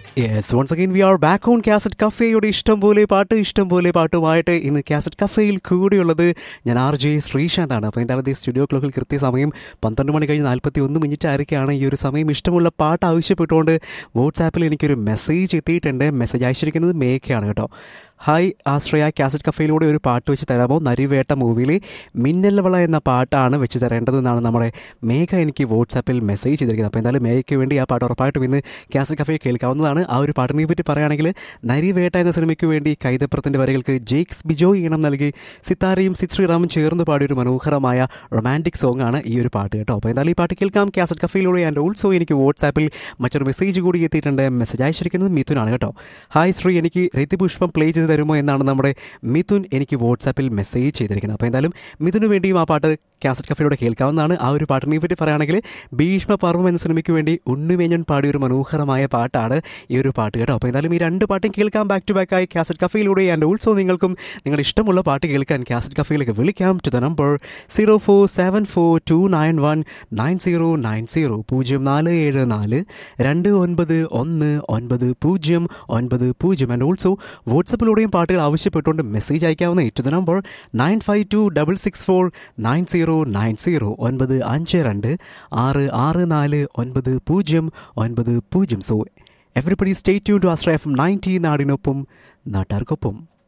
yes once again we are back on cassette കഫേയുടെ ഇഷ്ടം പോലെ പാട്ട് ഇഷ്ടം പോലെ പാട്ടുമായിട്ട് ഇന്ന് കാസറ്റ് കഫേയിൽ കൂടിയുള്ളത് ഞാൻ ആർ ജെ ശ്രീശാന്താണ് അപ്പോൾ എന്തായാലും ഈ സ്റ്റുഡിയോ ക്ലോക്കിൽ കൃത്യസമയം പന്ത്രണ്ട് മണി കഴിഞ്ഞ് നാൽപ്പത്തി ഒന്ന് മിനിറ്റ് ആയിരിക്കുകയാണ് ഈ ഒരു സമയം ഇഷ്ടമുള്ള പാട്ട് ആവശ്യപ്പെട്ടുകൊണ്ട് വാട്സാപ്പിൽ എനിക്കൊരു മെസ്സേജ് എത്തിയിട്ടുണ്ട് മെസ്സേജ് അയച്ചിരിക്കുന്നത് മേഘയാണ് കേട്ടോ ഹായ് ആശ്രയ കാസറ്റ് കഫയിലൂടെ ഒരു പാട്ട് വെച്ച് തരാമോ നരിവേട്ട മൂവിയിലെ മിന്നൽവള എന്ന പാട്ടാണ് വെച്ച് തരേണ്ടതെന്നാണ് നമ്മുടെ മേഘ എനിക്ക് വാട്സാപ്പിൽ മെസ്സേജ് ചെയ്തിരിക്കുന്നത് അപ്പോൾ എന്തായാലും മേഘയ്ക്ക് വേണ്ടി ആ പാട്ട് ഉറപ്പായിട്ടും ഇന്ന് കാസറ്റ് കഫേ കേൾക്കാവുന്നതാണ് ആ ഒരു പാട്ടിനെ പറ്റി പറയുകയാണെങ്കിൽ നരിവേട്ട എന്ന സിനിമയ്ക്ക് വേണ്ടി കൈതപ്രത്തിൻ്റെ വരികൾക്ക് ജെയ്ക്സ് ബിജോയ് ഈണം നൽകി സിത്താരയും സിത് ശ്രീറാമും ചേർന്ന് പാടിയ ഒരു മനോഹരമായ റൊമാൻറ്റിക് സോങ് ആണ് ഈ ഒരു പാട്ട് കേട്ടോ അപ്പോൾ എന്തായാലും ഈ പാട്ട് കേൾക്കാം കാസറ്റ് കഫയിലൂടെ ആൻഡ് ഓൾസോ എനിക്ക് വാട്സാപ്പിൽ മറ്റൊരു മെസ്സേജ് കൂടി എത്തിയിട്ടുണ്ട് മെസ്സേജ് അയച്ചിരിക്കുന്നത് മിഥുനാണ് കേട്ടോ ഹായ് ശ്രീ എനിക്ക് രതിപുഷ്പം പ്ലേ ചെയ്ത് തരുമോ എന്നാണ് നമ്മുടെ മിഥുൻ എനിക്ക് വാട്സാപ്പിൽ മെസ്സേജ് ചെയ്തിരിക്കുന്നത് അപ്പോൾ എന്തായാലും മിഥുന് വേണ്ടിയും ആ പാട്ട് കാസറ്റ് കഫയിലൂടെ കേൾക്കാവുന്നതാണ് ആ ഒരു പാട്ടിനെ പറ്റി പറയുകയാണെങ്കിൽ ഭീഷ്മ പർവം എന്ന സിനിമയ്ക്ക് വേണ്ടി ഉണ്ണിമേഞ്ഞൻ പാടിയ ഒരു മനോഹരമായ പാട്ടാണ് ഈ ഒരു പാട്ട് കേട്ടോ അപ്പോൾ എന്തായാലും ഈ രണ്ട് പാട്ടും കേൾക്കാം ബാക്ക് ടു ബാക്ക് ആയി കാസറ്റ് കഫയിലൂടെ ആൻഡ് ഓൾസോ നിങ്ങൾക്കും നിങ്ങളുടെ ഇഷ്ടമുള്ള പാട്ട് കേൾക്കാൻ കാസറ്റ് കഫയിലേക്ക് വിളിക്കാം to the number zero four seven four two nine one nine zero nine zero പൂജ്യം നാല് ഏഴ് നാല് രണ്ട് ഒൻപത് ഒന്ന് ഒൻപത് പൂജ്യം ഒൻപത് പൂജ്യം ആൻഡ് ഓൾസോ വാട്സപ്പിലൂടെയും പാട്ടുകൾ ആവശ്യപ്പെട്ടുകൊണ്ട് മെസ്സേജ് അയക്കാവുന്ന to the number nine five two double six four nine zero nine zero ഒൻപത് അഞ്ച് രണ്ട് ആറ് ആറ് നാല് ഒൻപത് പൂജ്യം ഒൻപത് പൂജ്യം so everybody stay tune to Astra F ninety നാടിനൊപ്പം നാട്ടാർക്കൊപ്പം